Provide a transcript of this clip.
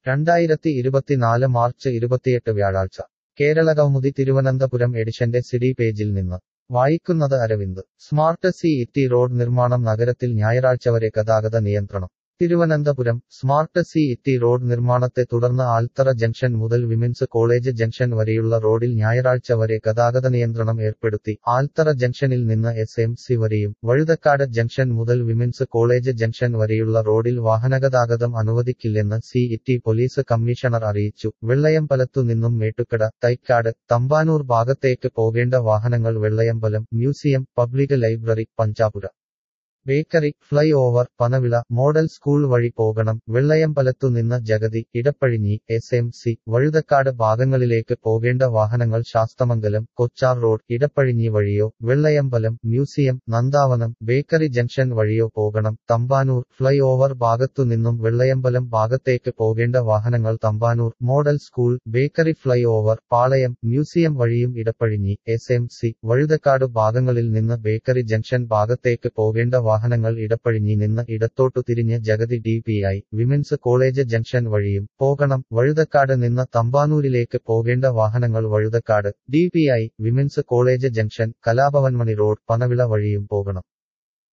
രണ്ടായിരത്തി ഇരുപത്തിനാല് മാർച്ച് ഇരുപത്തിയെട്ട് വ്യാഴാഴ്ച കേരള കൗമുദി തിരുവനന്തപുരം എഡിഷന്റെ സിഡി പേജിൽ നിന്ന് വായിക്കുന്നത് Aravind smart city road നിർമ്മാണം നഗരത്തിൽ ഞായറാഴ്ച വരെ ഗതാഗത നിയന്ത്രണം Thiruvananthapuram smart city road നിർമ്മാണത്തെ തുടർന്ന് ആൽത്തറ ജംഗ്ഷൻ മുതൽ വിമൻസ് കോളേജ് ജംഗ്ഷൻ വരെയുള്ള റോഡിൽ ഞായറാഴ്ച വരെ ഗതാഗത നിയന്ത്രണം ഏർപ്പെടുത്തി ആൽത്തറ ജംഗ്ഷനിൽ നിന്ന് എസ് എം സി വരെയും വഴുതക്കാട് ജംഗ്ഷൻ മുതൽ വിമൻസ് കോളേജ് ജംഗ്ഷൻ വരെയുള്ള റോഡിൽ വാഹനഗതാഗതം അനുവദിക്കില്ലെന്ന് സി ഇറ്റി പോലീസ് കമ്മീഷണർ അറിയിച്ചു വെള്ളയമ്പലത്തു നിന്നും മേട്ടുക്കട തൈക്കാട് തമ്പാനൂർ ഭാഗത്തേക്ക് പോകേണ്ട വാഹനങ്ങൾ Vellayambalam museum public library Panchapura bakery flyover Panavila model school വഴി പോകണം വെള്ളയമ്പലത്തു നിന്ന് Jagathy Edappazhanji S M C Vazhuthacaud ഭാഗങ്ങളിലേക്ക് പോകേണ്ട വാഹനങ്ങൾ ശാസ്തമംഗലം കൊച്ചാർ റോഡ് ഇടപ്പഴിഞ്ഞി വഴിയോ Vellayambalam museum Nandavanam bakery junction വഴിയോ പോകണം തമ്പാനൂർ ഫ്ലൈ ഓവർ ഭാഗത്തു നിന്നും വെള്ളയമ്പലം ഭാഗത്തേക്ക് പോകേണ്ട വാഹനങ്ങൾ Thampanoor model school bakery flyover Palayam museum വഴിയും Edappazhanji S M C Vazhuthacaud ഭാഗങ്ങളിൽ നിന്ന് ബേക്കറി ജംഗ്ഷൻ ഭാഗത്തേക്ക് പോകേണ്ട വാഹനങ്ങൾ ഇടപ്പഴിഞ്ഞി നിന്ന് ഇടത്തോട്ടു തിരിഞ്ഞ് Jagathy D P I women's college junction വഴിയും പോകണം വഴുതക്കാട് നിന്ന് തമ്പാനൂരിലേക്ക് പോകേണ്ട വാഹനങ്ങൾ Vazhuthacaud D P I women's college junction Kalabhavan Mani road Panavila വഴിയും പോകണം